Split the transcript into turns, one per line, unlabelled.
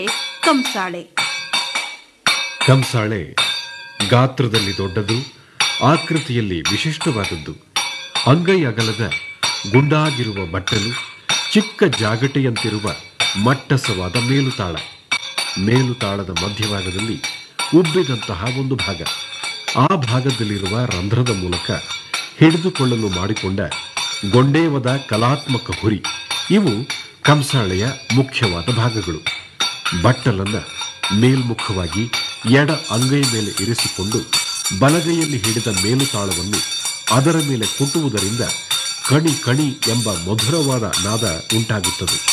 ಕಂಸಾಳೆ
ಕಂಸಾಳೆ ಗಾತ್ರದಲ್ಲಿ ದೊಡ್ಡದು ಆಕೃತಿಯಲ್ಲಿ ವಿಶಿಷ್ಟವಾದದ್ದು ಅಂಗೈ ಅಗಲದ ಗುಂಡಾಗಿರುವ ಬಟ್ಟಲು ಚಿಕ್ಕ ಜಾಗಟೆಯಂತಿರುವ ಮಟ್ಟಸವಾದ ಮೇಲುತಾಳ ಮೇಲುತಾಳದ ಮಧ್ಯಭಾಗದಲ್ಲಿ ಉಬ್ಬಿದಂತಹ ಒಂದು ಭಾಗ ಆ ಭಾಗದಲ್ಲಿರುವ ರಂಧ್ರದ ಮೂಲಕ ಹಿಡಿದುಕೊಳ್ಳಲು ಮಾಡಿಕೊಂಡ ಗೊಂಡೇವದ ಕಲಾತ್ಮಕ ಹುರಿ ಇವು ಕಂಸಾಳೆಯ ಮುಖ್ಯವಾದ ಭಾಗಗಳು ಬಟ್ಟಲನ್ನ ಮೇಲ್ಮುಖವಾಗಿ ಎಡ ಅಂಗೈ ಮೇಲೆ ಇರಿಸಿಕೊಂಡು ಬಲಗೈಯಲ್ಲಿ ಹಿಡಿದ ಮೇಲುತಾಳವನ್ನು ಅದರ ಮೇಲೆ ಕುಟ್ಟುವುದರಿಂದ ಕಣಿ ಕಣಿ ಎಂಬ ಮಧುರವಾದ ನಾದ ಉಂಟಾಗುತ್ತದೆ